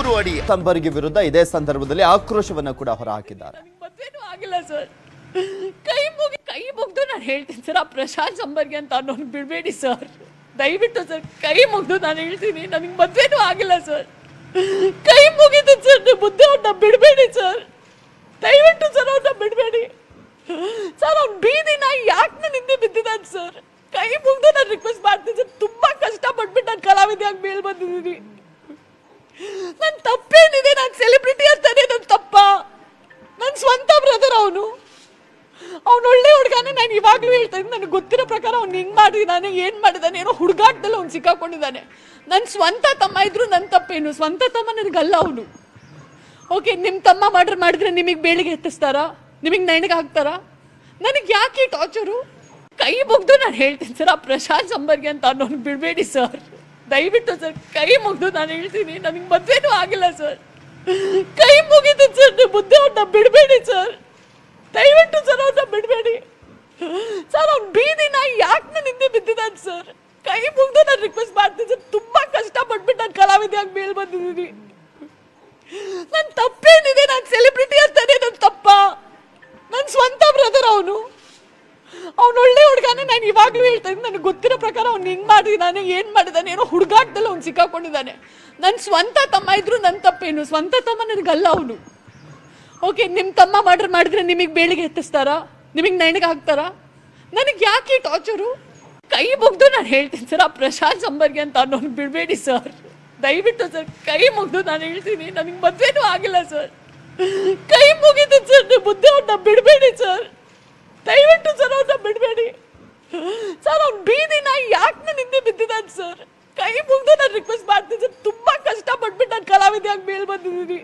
ಕಾನೂನು ಅಡಿ ಸಂಬರ್ಗಿ ವಿರುದ್ಧ ಇದೇ ಸಂದರ್ಭದಲ್ಲಿ ಆಕ್ರೋಶವನ್ನ ಕೂಡ ಹೊರಹಾಕಿದ್ದಾರೆ ನನಗೆ ಮದ್ವೆನೂ ಆಗಿಲ್ಲ ಸರ್ ಕೈ ಮುಗಿ ಕೈ ಮುಗ್ದು ನಾನು ಹೇಳ್ತೀನಿ ಸರ್ ಆ ಪ್ರಶಾಂತ್ ಸಂಬರ್ಗಿ ಅಂತ ಅನ್ನೋನು ಬಿಡಬೇಡಿ ಸರ್ ದಯವಿಟ್ಟು ಸರ್ ಕೈ ಮುಗ್ದು ನಾನು ಹೇಳ್ತೀನಿ ನನಗೆ ಮದ್ವೆನೂ ಆಗಿಲ್ಲ ಸರ್ ಕೈ ಮುಗಿದು ಸರ್ ನೀವು ಮುದ್ದೆ ಅವ್ರನ್ನ ಬಿಡಬೇಡಿ ಸರ್ ದಯವಿಟ್ಟು ಸರ್ ಅವ್ರನ್ನ ಬಿಡಬೇಡಿ ಸರ್ ಅವ್ನು ಬೀದಿನ ಯಾಕೆ ನನ್ನ ಹಿಂದೆ ಬಿದ್ದಿದ್ದಾನೆ ಸರ್ ಕೈ ಮುಗ್ದು ನಾನು ರಿಕ್ವೆಸ್ಟ್ ಮಾಡ್ತೀನಿ ಸರ್ ತುಂಬಾ ಕಷ್ಟಪಟ್ಬಿಟ್ಟು ನಾನು ಕಲಾವಿದೆಯಾಗಿ ಮೇಲ್ ಬಂದಿದ್ದೀನಿ ನನ್ನ ತಪ್ಪೇನಿದೆ ನಾನು ಸೆಲೆಬ್ರಿಟಿ ಅಂತಾನೆ ನನ್ನ ತಪ್ಪ ನನ್ನ ಸ್ವಂತ ಬ್ರದರ್ ಅವನು ಅವ್ನು ಒಳ್ಳೆ ಹುಡುಗನೇ ನಾನು ಇವಾಗಲೂ ಹೇಳ್ತಾ ಇದ್ದೀನಿ ನನಗೆ ಗೊತ್ತಿರೋ ಪ್ರಕಾರ ಅವ್ನು ಹಿಂಗೆ ಮಾಡಿದಾನೆ ಏನು ಮಾಡಿದಾನೆ ಏನೋ ಹುಡುಗಾಟದಲ್ಲಿ ಅವ್ನು ಸಿಕ್ಕಾಕೊಂಡಿದ್ದಾನೆ ನನ್ನ ಸ್ವಂತ ತಮ್ಮ ಇದ್ರು ನನ್ನ ತಪ್ಪೇನು ಸ್ವಂತ ತಮ್ಮ ನನಗಲ್ಲ ಅವನು ಓಕೆ ನಿಮ್ಮ ತಮ್ಮ ಮಾಡ್ರೆ ಮಾಡಿದ್ರೆ ನಿಮಗೆ ಬೇಳಿಗೆ ಎತ್ತಿಸ್ತಾರಾ ನಿಮಗೆ ನೈಣಿಗೆ ಹಾಕ್ತಾರಾ ನನಗೆ ಯಾಕೆ ಈ ಟಾರ್ಚರು ಕೈ ಮುಗ್ದು ನಾನು ಹೇಳ್ತೀನಿ ಸರ್ ಆ ಪ್ರಶಾಂತ್ ಸಂಬರ್ಗಿ ಅಂತ ಅನ್ನೋನು ಬಿಡಬೇಡಿ ಸರ್ ದಯವಿಟ್ಟು ಸರ್ ಕೈ ಮುಗ್ದು ನಾನು ಹೇಳ್ತೀನಿ ನನಗೆ ಮದ್ವೆನೂ ಆಗಿಲ್ಲ ಸರ್ ಕೈ ಮುಗಿದು ಸರ್ ನೀವು ಮುದ್ದೆ ಅವ್ರನ್ನ ಬಿಡಬೇಡಿ ಸರ್ ದಯವಿಟ್ಟು ಸರ್ ಅವ್ರನ್ನ ಬಿಡಬೇಡಿ ಸರ್ ಅವ್ನು ಬೀದಿನ ಯಾಕೆ ನನ್ನ ಹಿಂದೆ ಬಿದ್ದಿದ್ದಾನೆ ಸರ್ ಕೈ ಮುಗ್ದು ನಾನು ರಿಕ್ವೆಸ್ಟ್ ಮಾಡ್ತೀನಿ ಸರ್ ತುಂಬಾ ಕಷ್ಟಪಟ್ಬಿಟ್ಟು ನಾನು ಕಲಾವಿದೆಯಾಗಿ ಮೇಲ್ ಬಂದಿದ್ದೀನಿ ನನ್ನ ತಪ್ಪೇನಿದೆ ನಾನು ಸೆಲೆಬ್ರಿಟಿ ಅಂತಾನೆ ನನ್ನ ತಪ್ಪ ನನ್ನ ಸ್ವಂತ ಬ್ರದರ್ ಅವನು ಅವ್ನು ಒಳ್ಳೆ ಹುಡುಗನೇ ನಾನು ಇವಾಗಲೂ ಹೇಳ್ತಾ ಇದ್ದೀನಿ ನನಗೆ ಗೊತ್ತಿರೋ ಪ್ರಕಾರ ಅವ್ನು ಹಿಂಗೆ ಮಾಡಿದಾನೆ ಏನು ಮಾಡಿದಾನೆ ಏನೋ ಹುಡುಗಾಟದಲ್ಲಿ ಅವ್ನು ಸಿಕ್ಕಾಕೊಂಡಿದ್ದಾನೆ ನನ್ನ ಸ್ವಂತ ತಮ್ಮ ಇದ್ರು ನನ್ನ ತಪ್ಪೇನು ಸ್ವಂತ ತಮ್ಮ ನನಗಲ್ಲ ಅವನು ಓಕೆ ನಿಮ್ಮ ತಮ್ಮ ಮಾಡ್ರೆ ಮಾಡಿದ್ರೆ ನಿಮಗೆ ಬೇಳಿಗೆ ಎತ್ತಿಸ್ತಾರಾ ನಿಮಗೆ ನೈಣಿಗೆ ಹಾಕ್ತಾರಾ ನನಗೆ ಯಾಕೆ ಈ ಟಾರ್ಚರು ಕೈ ಮುಗ್ದು ನಾನು ಹೇಳ್ತೀನಿ ಸರ್ ಆ ಪ್ರಶಾಂತ್ ಸಂಬರ್ಗಿ ಅಂತ ಅನ್ನೋನು ಬಿಡಬೇಡಿ ಸರ್ ದಯವಿಟ್ಟು ಸರ್ ಕೈ ಮುಗ್ದು ನಾನು ಹೇಳ್ತೀನಿ ನನಗೆ ಮದ್ವೆನೂ ಆಗಿಲ್ಲ ಸರ್ ಕೈ ಮುಗಿದು ಸರ್ ನೀವು ಮುದ್ದೆ ಅವ್ರನ್ನ ಬಿಡಬೇಡಿ ಸರ್ ದಯವಿಟ್ಟು ಸರ್ ಅವ್ರನ್ನ ಬಿಡಬೇಡಿ ಸರ್ ಅವ್ನು ಬೀದಿನ ಯಾಕೆ ನನ್ನ ಹಿಂದೆ ಬಿದ್ದಿದ್ದಾನೆ ಸರ್ ಕೈ ಮುಗ್ದು ನಾನು ರಿಕ್ವೆಸ್ಟ್ ಮಾಡ್ತೀನಿ ಸರ್ ತುಂಬಾ ಕಷ್ಟಪಟ್ಬಿಟ್ಟು ನಾನು ಕಲಾವಿದೆಯಾಗಿ ಮೇಲ್ ಬಂದಿದ್ದೀನಿ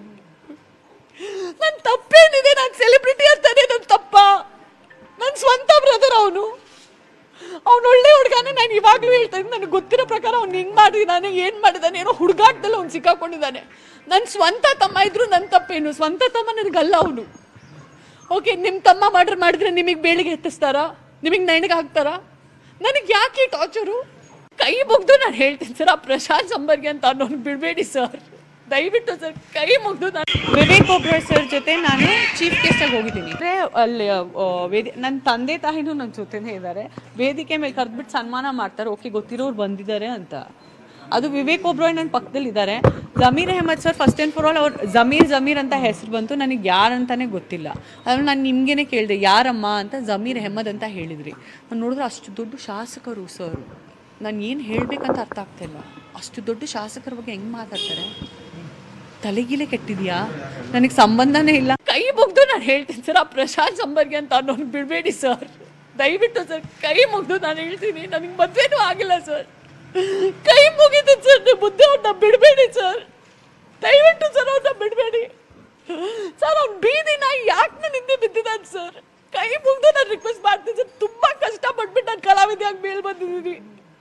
ನನ್ನ ತಪ್ಪೇನಿದೆ ನಾನು ಸೆಲೆಬ್ರಿಟಿ ಅಂತಾನೆ ನನ್ನ ತಪ್ಪ ನನ್ನ ಸ್ವಂತ ಬ್ರದರ್ ಅವನು ಅವ್ನು ಒಳ್ಳೆ ಹುಡುಗನೇ ನಾನು ಇವಾಗಲೂ ಹೇಳ್ತಾ ಇದ್ದೀನಿ ನನಗೆ ಗೊತ್ತಿರೋ ಪ್ರಕಾರ ಅವ್ನು ಹಿಂಗೆ ಮಾಡಿದಾನೆ ಏನು ಮಾಡಿದಾನೆ ಏನೋ ಹುಡುಗಾಟದಲ್ಲಿ ಅವ್ನು ಸಿಕ್ಕಾಕೊಂಡಿದ್ದಾನೆ ನನ್ನ ಸ್ವಂತ ತಮ್ಮ ಇದ್ರು ನನ್ನ ತಪ್ಪೇನು ಸ್ವಂತ ತಮ್ಮ ನನಗಲ್ಲ ಅವನು ಓಕೆ ನಿಮ್ಮ ತಮ್ಮ ಮಾಡ್ರೆ ಮಾಡಿದ್ರೆ ನಿಮಗೆ ಬೇಳಿಗೆ ಎತ್ತಿಸ್ತಾರಾ ನಿಮಗೆ ನೈಣಿಗೆ ಹಾಕ್ತಾರಾ ನನಗೆ ಯಾಕೆ ಈ ಟಾರ್ಚರು ಕೈ ಮುಗ್ದು ನಾನು ಹೇಳ್ತೀನಿ ಸರ್ ಆ ಪ್ರಶಾಂತ್ ಸಂಬರ್ಗಿ ಅಂತ ಅನ್ನೋನು ಬಿಡಬೇಡಿ ಸರ್ ದಯವಿಟ್ಟು ಸರ್ ಕೈ ಮುಗ್ದು ನಾನು ವಿವೇಕ್ ಒಬ್ರಾಯ್ ಸರ್ ಜೊತೆ ನಾನು ಚೀಫ್ ಗೆಸ್ಟ್ ಆಗಿ ಹೋಗಿದ್ದೀನಿ ಅಂದ್ರೆ ಅಲ್ಲಿ ಆ, ವೇದಿ ನನ್ನ ತಂದೆ ತಾಯಿನೂ ನನ್ನ ಜೊತೆನೇ ಇದ್ದಾರೆ ವೇದಿಕೆ ಮೇಲೆ ಕರೆದ್ಬಿಟ್ಟು ಸನ್ಮಾನ ಮಾಡ್ತಾರೆ ಓಕೆ ಗೊತ್ತಿರೋರು ಬಂದಿದ್ದಾರೆ ಅಂತ ಅದು ವಿವೇಕ್ ಒಬ್ರಾಯ್ ನನ್ನ ಪಕ್ಕದಲ್ಲಿ ಇದ್ದಾರೆ Zameer Ahmed sir first and for all ಅವ್ರು ಜಮೀರ್ ಜಮೀರ್ ಅಂತ ಹೆಸರು ಬಂತು ನನಗೆ ಯಾರಂತಾನೆ ಗೊತ್ತಿಲ್ಲ ಅದ್ರಲ್ಲಿ ನಾನು ನಿಮಗೇನೆ ಕೇಳಿದೆ ಯಾರಮ್ಮ ಅಂತ ಜಮೀರ್ ಅಹಮದ್ ಅಂತ ಹೇಳಿದ್ರಿ ನಾನು ನೋಡಿದ್ರೆ ಅಷ್ಟು ದೊಡ್ಡ ಶಾಸಕರು ಸರ್ ನಾನು ಏನು ಹೇಳಬೇಕಂತ ಅರ್ಥ ಆಗ್ತಿಲ್ಲ ಅಷ್ಟು ದೊಡ್ಡ ಶಾಸಕರ ಬಗ್ಗೆ ಹೆಂಗೆ ಮಾತಾಡ್ತಾರೆ ತಲೆಗಿಲೆ ಕೆಟ್ಟಿದ್ಯಾ ನನಗೆ ಸಂಬಂಧನೇ ಇಲ್ಲ ಕೈ ಮುಗ್ದು ನಾನು ಹೇಳ್ತೀನಿ ಸರ್ ಆ ಪ್ರಶಾಂತ್ ಸಂಬರ್ಗಿ ಅಂತ ಅನ್ನೋನು ಬಿಡಬೇಡಿ ಸರ್ ದಯವಿಟ್ಟು ಸರ್ ಕೈ ಮುಗ್ದು ನಾನು ಹೇಳ್ತೀನಿ ನನಗೆ ಮದ್ವೆನೂ ಆಗಿಲ್ಲ ಸರ್ ಕೈ ಮುಗಿದು ಸರ್ ನೀವು ಮುದ್ದೆ ಅವ್ರನ್ನ ಬಿಡಬೇಡಿ ಸರ್ ದಯವಿಟ್ಟು ಸರ್ ಅವ್ರನ್ನ ಬಿಡಬೇಡಿ ಸರ್ ಅವ್ನು ಬೀದಿನ ಯಾಕೆ ನನ್ನ ಹಿಂದೆ ಬಿದ್ದಿದ್ದಾನೆ ಸರ್ ಕೈ ಮುಗ್ದು ನಾನು ರಿಕ್ವೆಸ್ಟ್ ಮಾಡ್ತೀನಿ ಸರ್ ತುಂಬಾ ಕಷ್ಟಪಟ್ಬಿಟ್ಟು ನಾನು ಕಲಾವಿದೆಯಾಗಿ ಮೇಲ್ ಬಂದಿದ್ದೀನಿ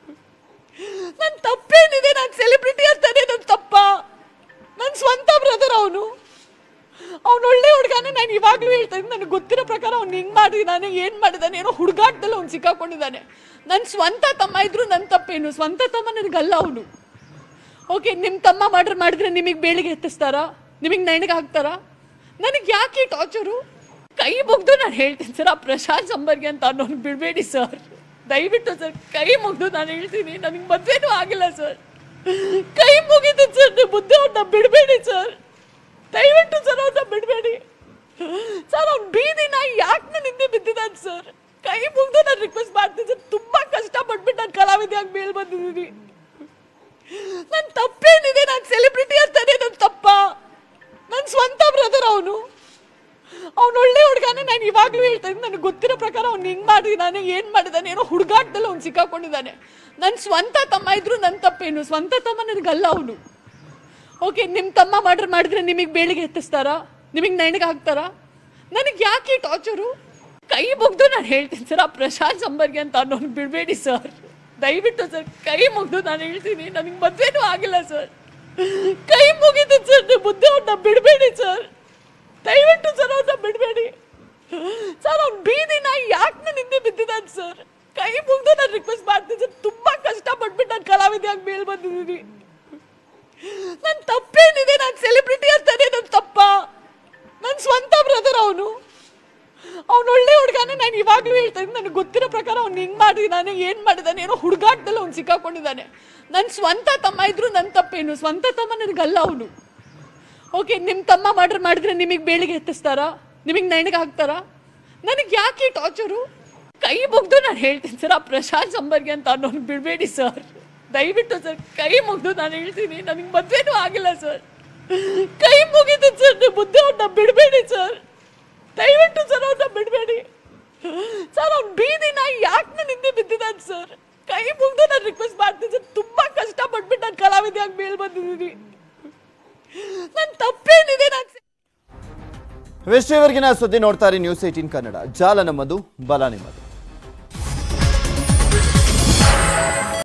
ನನ್ನ ತಪ್ಪೇನಿದೆ ನಾನು ಸೆಲೆಬ್ರಿಟಿ ಅಂತಾನೆ ನನ್ನ ತಪ್ಪ ನನ್ನ ಸ್ವಂತ ಬ್ರದರ್ ಅವನು ಅವ್ನು ಒಳ್ಳೆ ಹುಡುಗನೇ ನಾನು ಇವಾಗಲೂ ಹೇಳ್ತಾ ಇದ್ದೀನಿ ನನಗೆ ಗೊತ್ತಿರೋ ಪ್ರಕಾರ ಅವ್ನು ಹಿಂಗೆ ಮಾಡಿದಾನೆ ಏನು ಮಾಡಿದಾನೆ ಏನೋ ಹುಡುಗಾಟದಲ್ಲಿ ಅವ್ನು ಸಿಕ್ಕಾಕೊಂಡಿದ್ದಾನೆ ನನ್ನ ಸ್ವಂತ ತಮ್ಮ ಇದ್ರು ನನ್ನ ತಪ್ಪೇನು ಸ್ವಂತ ತಮ್ಮ ನನಗಲ್ಲ ಅವನು ಓಕೆ ನಿಮ್ಮ ತಮ್ಮ ಮಾಡ್ರೆ ಮಾಡಿದ್ರೆ ನಿಮಗೆ ಬೇಳಿಗೆ ಎತ್ತಿಸ್ತಾರಾ ನಿಮಗೆ ನೈಣಿಗೆ ಹಾಕ್ತಾರಾ ನನಗೆ ಯಾಕೆ ಈ ಟಾರ್ಚರು ಕೈ ಮುಗ್ದು ನಾನು ಹೇಳ್ತೀನಿ ಸರ್ ಆ ಪ್ರಶಾಂತ್ ಸಂಬರ್ಗಿ ಅಂತ ಅನ್ನೋನು ಬಿಡಬೇಡಿ ಸರ್ ದಯವಿಟ್ಟು ಸರ್ ಕೈ ಮುಗ್ದು ನಾನು ಹೇಳ್ತೀನಿ ನನಗೆ ಮದ್ವೆನೂ ಆಗಿಲ್ಲ ಸರ್ ಕೈ ಮುಗಿದು ಸರ್ ನೀವು ಮುದ್ದೆ ಅವ್ರನ್ನ ಬಿಡಬೇಡಿ ಸರ್ ದಯವಿಟ್ಟು ಸರ್ ಅವ್ರನ್ನ ಬಿಡಬೇಡಿ ಸರ್ ಅವ್ನು ಬೀದಿನ ಯಾಕೆ ನನ್ನ ಹಿಂದೆ ಬಿದ್ದಿದ್ದಾನೆ ಸರ್ ಕೈ ಮುಗ್ದು ನಾನು ರಿಕ್ವೆಸ್ಟ್ ಮಾಡ್ತೀನಿ ಸರ್ ತುಂಬಾ ಕಷ್ಟಪಟ್ಬಿಟ್ಟು ನಾನು ಕಲಾವಿದೆಯಾಗಿ ಮೇಲ್ ಬಂದಿದ್ದೀನಿ ನನ್ನ ತಪ್ಪೇನಿದೆ ನಾನು ಸೆಲೆಬ್ರಿಟಿ ಅಂತಾನೆ ನನ್ನ ತಪ್ಪ ನನ್ನ ಸ್ವಂತ ಬ್ರದರ್ ಅವನು ಅವ್ನು ಒಳ್ಳೆ ಹುಡುಗನೇ ನಾನು ಇವಾಗಲೂ ಹೇಳ್ತಾ ಇದ್ದೀನಿ ನನಗೆ ಗೊತ್ತಿರೋ ಪ್ರಕಾರ ಅವ್ನು ಹಿಂಗೆ ಮಾಡಿದಾನೆ ಏನು ಮಾಡಿದಾನೆ ಏನೋ ಹುಡುಗಾಟದಲ್ಲಿ ಅವ್ನು ಸಿಕ್ಕಾಕೊಂಡಿದ್ದಾನೆ ನನ್ನ ಸ್ವಂತ ತಮ್ಮ ಇದ್ರು ನನ್ನ ತಪ್ಪೇನು ಸ್ವಂತ ತಮ್ಮ ನನಗಲ್ಲ ಅವನು ಓಕೆ ನಿಮ್ಮ ತಮ್ಮ ಮಾಡ್ರೆ ಮಾಡಿದ್ರೆ ನಿಮಗೆ ಬೇಳಿಗೆ ಎತ್ತಿಸ್ತಾರಾ ನಿಮಗೆ ನೈಣಿಗೆ ಹಾಕ್ತಾರಾ ನನಗೆ ಯಾಕೆ ಈ ಟಾರ್ಚರು ಕೈ ಮುಗ್ದು ನಾನು ಹೇಳ್ತೀನಿ ಸರ್ ಆ ಪ್ರಶಾಂತ್ ಸಂಬರ್ಗಿ ಅಂತ ಅನ್ನೋನು ಬಿಡಬೇಡಿ ಸರ್ ದಯವಿಟ್ಟು ಸರ್ ಕೈ ಮುಗ್ದು ನಾನು ಹೇಳ್ತೀನಿ ನನಗೆ ಮದ್ವೆನೂ ಆಗಿಲ್ಲ ಸರ್ ಕೈ ಮುಗಿದು ಸರ್ ನೀವು ಮುದ್ದೆ ಅವ್ರನ್ನ ಬಿಡಬೇಡಿ ಸರ್ ದಯವಿಟ್ಟು ಸರ್ ಅವ್ರನ್ನ ಬಿಡಬೇಡಿ ಸರ್ ಅವ್ನು ಬೀದಿನ ಯಾಕೆ ನನ್ನ ಹಿಂದೆ ಬಿದ್ದಿದ್ದಾನೆ ಸರ್ ಕೈ ಮುಗ್ದು ನಾನು ರಿಕ್ವೆಸ್ಟ್ ಮಾಡ್ತೀನಿ ಸರ್ ತುಂಬಾ ಕಷ್ಟಪಟ್ಬಿಟ್ಟು ನಾನು ಕಲಾವಿದೆಯಾಗಿ ಮೇಲ್ ಬಂದಿದ್ದೀನಿ ನನ್ನ ತಪ್ಪೇನಿದೆ ನಾನು ಸೆಲೆಬ್ರಿಟಿ ನಿಜವಾಗ್ಲೂ ಹೇಳ್ತಾ ಇದ್ದೀನಿ ನನಗೆ ಗೊತ್ತಿರೋ ಪ್ರಕಾರ ಅವ್ನು ಹಿಂಗ್ ಮಾಡಿದಾನೆ ಏನ್ ಮಾಡಿದಾನೆ ಏನೋ ಹುಡುಗಾಟದಲ್ಲಿ ಅವ್ನು ಸಿಕ್ಕಾಕೊಂಡಿದ್ದಾನೆ ನನ್ನ ಸ್ವಂತ ತಮ್ಮ ಇದ್ರು ನನ್ನ ತಪ್ಪೇನು ಸ್ವಂತ ತಮ್ಮ ನನಗಲ್ಲ ಅವನು ಓಕೆ ನಿಮ್ಮ ತಮ್ಮ ಮರ್ಡರ್ ಮಾಡಿದ್ರೆ ನಿಮಗೆ ಬೇಳಿಗೆ ಎತ್ತಿಸ್ತಾರಾ ನಿಮಗೆ ನೈಣಿಗೆ ಹಾಕ್ತಾರಾ ನನಗೆ ಯಾಕೆ ಈ ಟಾರ್ಚರು ಕೈ ಮುಗ್ದು ನಾನು ಹೇಳ್ತೀನಿ ಸರ್ ಆ ಪ್ರಶಾಂತ್ ಸಂಬರ್ಗೆ ಅಂತ ಅನ್ನೋನು ಬಿಡಬೇಡಿ ಸರ್ ದಯವಿಟ್ಟು ಸರ್ ಕೈ ಮುಗ್ದು ನಾನು ಹೇಳ್ತೀನಿ ನನಗೆ ಮದುವೆನೂ ಆಗಿಲ್ಲ ಸರ್ ಕೈ ಮುಗಿತೀನಿ ಸರ್ ನೀವು ಮುದ್ದೆ ಅವ್ರನ್ನ ಬಿಡಬೇಡಿ ಸರ್ ದಯವಿಟ್ಟು ಸರ್ ಅವ್ರನ್ನ ಬಿಡಬೇಡಿ ಸರ್ ಅವ್ನು ಬೀದಿನ ಯಾಕೆ ನನ್ನ ಹಿಂದೆ ಬಿದ್ದಿದ್ದಾನೆ ಸರ್ ಕೈ ಮುಗ್ದು ನಾನು ರಿಕ್ವೆಸ್ಟ್ ಮಾಡ್ತೀನಿ ಸರ್ ತುಂಬಾ ಕಷ್ಟಪಟ್ಬಿಟ್ಟು ನಾನು ಕಲಾವಿದೆಯಾಗಿ ಮೇಲ್ ಬಂದಿದ್ದೀನಿ ನನ್ನ ತಪ್ಪೇನಿದೆ ನಾನು ಇವೆಷ್ಟೇವರೆಗಿನ ಸುದ್ದಿ ನೋಡ್ತಾರೆ ನ್ಯೂಸ್ ಏಟೀನ್ ಕನ್ನಡ ಜಾಲ ನಮ್ಮದು ಬಲ ನಿಮ್ಮದು